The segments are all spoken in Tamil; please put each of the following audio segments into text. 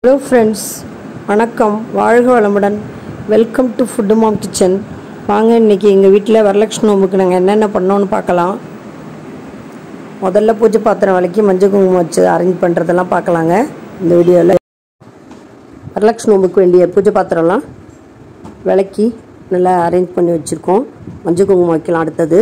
ஹலோ ஃப்ரெண்ட்ஸ் வணக்கம் வாழ்க வளமுடன் welcome to food mom kitchen வாங்க இன்றைக்கி எங்கள் வீட்டில் வரலட்சுமி நோம்புக்கு நாங்கள் என்னென்ன பண்ணோன்னு பார்க்கலாம் முதல்ல பூஜை பாத்திரம் விளக்கி மஞ்சள் குங்குமம் வச்சு அரேஞ்ச் பண்ணுறதெல்லாம் பார்க்கலாங்க இந்த வீடியோவில் வரலட்சுமி நோம்புக்கு வேண்டிய பூஜை பாத்திரம்லாம் விளக்கி நல்லா அரேஞ்ச் பண்ணி வச்சுருக்கோம் மஞ்சள் குங்குமம் வைக்கலாம் அடுத்தது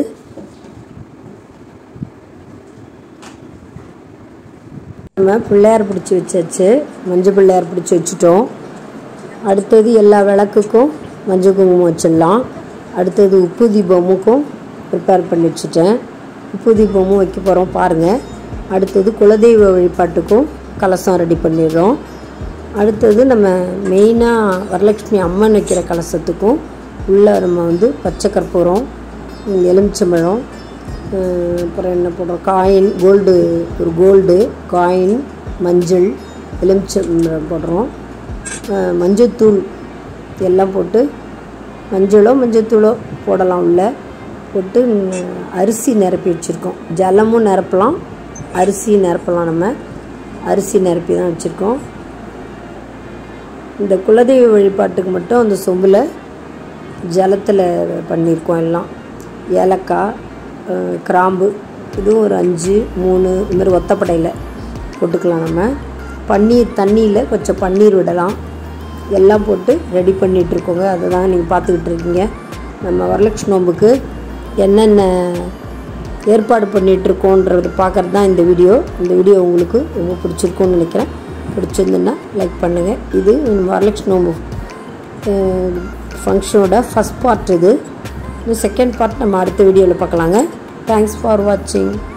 நம்ம பிள்ளையார் பிடிச்சி வச்சாச்சு மஞ்சள் பிள்ளையார் பிடிச்சி வச்சுட்டோம் அடுத்தது எல்லா விளக்குக்கும் மஞ்சள் குங்குமம் வச்சிடலாம் அடுத்தது உப்பு தீபமுக்கும் ப்ரிப்பேர் பண்ணி வச்சுட்டேன் உப்பு தீபமும் வைக்க போகிறோம் பாருங்கள் அடுத்தது குலதெய்வ வழிபாட்டுக்கும் கலசம் ரெடி பண்ணிடுறோம் அடுத்தது நம்ம மெயினாக வரலட்சுமி அம்மன் வைக்கிற கலசத்துக்கும் உள்ளே நம்ம வந்து பச்சை கற்பூரம் எலுமிச்சம்பழம் அஹ் அப்புறம் என்ன போடுறோம் காயின் கோல்டு ஒரு கோல்டு காயின் மஞ்சள் எலுமிச்சம்பழம் போடுறோம் அஹ் மஞ்சத்தூள் எல்லாம் போட்டு மஞ்சளோ மஞ்சத்தூளோ போடலாம் உள்ள போட்டு ந- அரிசி நிரப்பி வச்சுருக்கோம் ஜலமும் நிரப்பலாம் அரிசி நிரப்பலாம் நம்ம அரிசி நிரப்பி தான் வச்சுருக்கோம் இந்த குலதெய்வ வழிபாட்டுக்கு மட்டும் அந்த சொம்பில் ஜலத்தில் பண்ணியிருக்கோம் எல்லாம் ஏலக்காய் அஹ், கிராம்பு இதுவும் ஒரு அஞ்சு மூணு இது மாதிரி ஒத்தப்படையில் போட்டுக்கலாம் நம்ம பன்னீர் தண்ணியில் கொஞ்சம் பன்னீர் விடலாம் எல்லாம் போட்டு ரெடி பண்ணிகிட்ருக்கோங்க அதை தான் நீங்கள் பார்த்துக்கிட்டு இருக்கீங்க நம்ம வரலட்சுமி நோம்புக்கு என்னென்ன ஏற்பாடு பண்ணிகிட்ருக்கோன்றது பார்க்குறது தான் இந்த வீடியோ இந்த வீடியோ உங்களுக்கு ரொம்ப பிடிச்சிருக்கும்னு நினைக்கிறேன் பிடிச்சிருந்துன்னா லைக் பண்ணுங்கள் இது வரலட்சுமி நோம்பு ஃபங்க்ஷனோட ஃபஸ்ட் பார்ட் இது இந்த செகண்ட் பார்ட் நம்ம அடுத்த வீடியோவில் பார்க்கலாங்க தேங்க்ஸ் ஃபார் வாட்சிங்